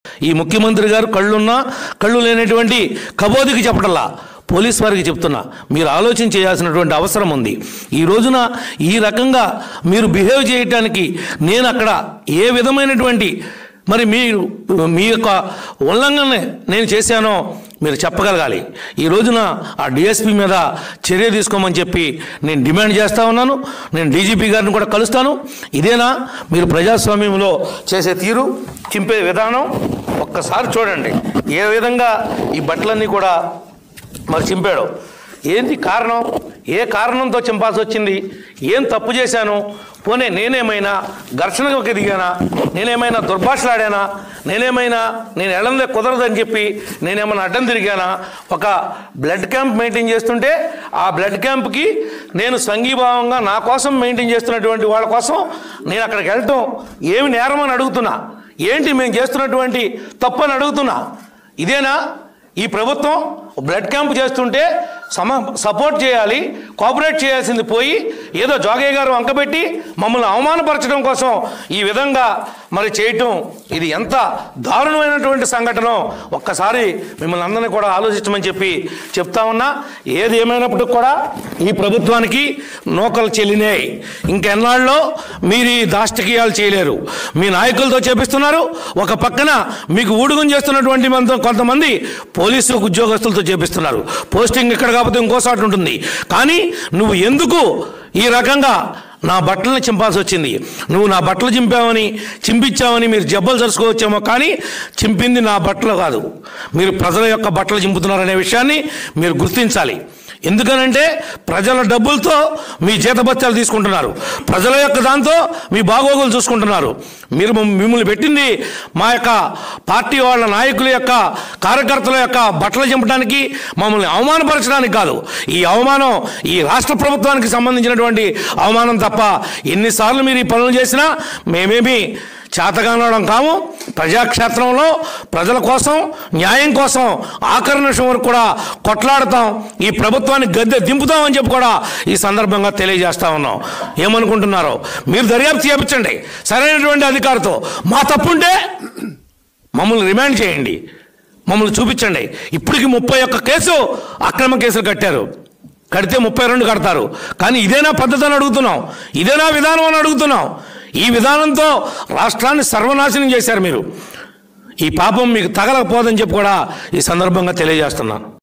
ఈ ముఖ్యమంత్రి గారు కళ్ళున్నా కళ్ళు లేనటువంటి కబోదికి చెప్పటల్లా పోలీస్ వారికి చెప్తున్నా మీరు ఆలోచన చేయాల్సినటువంటి అవసరం ఉంది ఈ రోజున ఈ రకంగా మీరు బిహేవ్ చేయటానికి నేను అక్కడ ఏ విధమైనటువంటి మరి మీరు మీ యొక్క ఉల్లంఘన నేను చేశానో మీరు చెప్పగలగాలి ఈ రోజున ఆ డిఎస్పి మీద చర్య తీసుకోమని చెప్పి నేను డిమాండ్ చేస్తా ఉన్నాను నేను డీజీపీ గారిని కూడా కలుస్తాను ఇదేనా మీరు ప్రజాస్వామ్యంలో చేసే తీరు చింపే విధానం ఒక్కసారి చూడండి ఏ విధంగా ఈ బట్టలన్నీ కూడా మరి చింపాడు ఏంటి కారణం ఏ కారణంతో చింపాల్సి వచ్చింది ఏం తప్పు చేశాను పోనీ నేనేమైనా ఘర్షణకు దిగానా నేనేమైనా దుర్భాషలాడానా నేనేమైనా నేను ఎడందే కుదరదని చెప్పి నేనేమైనా అడ్డం తిరిగానా ఒక బ్లడ్ క్యాంప్ మెయింటైన్ చేస్తుంటే ఆ బ్లడ్ క్యాంప్కి నేను సంఘీభావంగా నా కోసం మెయింటైన్ చేస్తున్నటువంటి వాళ్ళ కోసం నేను అక్కడికి వెళ్ళటం ఏమి నేరం అని అడుగుతున్నా ఏంటి మేము చేస్తున్నటువంటి తప్పు అని అడుగుతున్నా ఇదేనా ఈ ప్రభుత్వం బ్లడ్ క్యాంప్ చేస్తుంటే సమ సపోర్ట్ చేయాలి కోఆపరేట్ చేయాల్సింది పోయి ఏదో జోగయ్య గారు వంకబెట్టి మమ్మల్ని అవమానపరచడం కోసం ఈ విధంగా మరి చేయటం ఇది ఎంత దారుణమైనటువంటి సంఘటన ఒక్కసారి మిమ్మల్ని అందరినీ కూడా ఆలోచించమని చెప్పి చెప్తా ఉన్నా ఏది ఏమైనప్పటికి కూడా ఈ ప్రభుత్వానికి నూకలు చెల్లినాయి ఇంకెన్నాళ్ళలో మీరు ఈ దాష్టికీయాలు చేయలేరు మీ నాయకులతో చేపిస్తున్నారు ఒక పక్కన మీకు ఊడుగుం చేస్తున్నటువంటి మంది- కొంతమంది పోలీసు ఉద్యోగస్తులతో చేపిస్తున్నారు పోస్టింగ్ ఇక్కడ కాకపోతే ఇంకోసారి ఉంటుంది కానీ నువ్వు ఎందుకు ఈ రకంగా నా బట్టలను చింపాల్సి వచ్చింది నువ్వు నా బట్టలు చింపావని చింపించావని మీరు జబ్బలు జరుచుకోవచ్చేమో కానీ చింపింది నా బట్టలు కాదు మీరు ప్రజల యొక్క బట్టలు చింపుతున్నారనే విషయాన్ని మీరు గుర్తించాలి ఎందుకనంటే ప్రజల డబ్బులతో మీ జీతభత్యాలు తీసుకుంటున్నారు ప్రజల యొక్క దాంతో మీ బాగోగులు చూసుకుంటున్నారు మీరు మమ్- మిమ్మల్ని పెట్టింది మా యొక్క పార్టీ వాళ్ళ నాయకుల యొక్క కార్యకర్తల యొక్క బట్టలు చింపడానికి మమ్మల్ని అవమానపరచడానికి కాదు ఈ అవమానం ఈ రాష్ట్ర ప్రభుత్వానికి సంబంధించినటువంటి అవమానం తప్ప ఎన్నిసార్లు మీరు ఈ పనులు చేసినా మేమేమి చేతగానడం కాము ప్రజాక్షేత్రంలో ప్రజల కోసం న్యాయం కోసం ఆఖరి నిమిషం వరకు కూడా కొట్లాడతాం ఈ ప్రభుత్వాన్ని గద్దె దింపుతామని చెప్పి కూడా ఈ సందర్భంగా తెలియజేస్తా ఉన్నాం ఏమనుకుంటున్నారో మీరు దర్యాప్తు చేపించండి సరైనటువంటి అధికారితో మా తప్పుంటే మమ్మల్ని రిమాండ్ చేయండి మమ్మల్ని చూపించండి ఇప్పటికి ముప్పై ఒక్క కేసు అక్రమ కేసులు కట్టారు కడితే ముప్పై రెండు కడతారు కానీ ఇదేనా పద్ధతి అని అడుగుతున్నాం ఇదేనా విధానం అని అడుగుతున్నాం ఈ విధానంతో రాష్ట్రాన్ని సర్వనాశనం చేశారు మీరు ఈ పాపం మీకు తగలకపోదని చెప్పి కూడా ఈ సందర్భంగా తెలియజేస్తున్నాను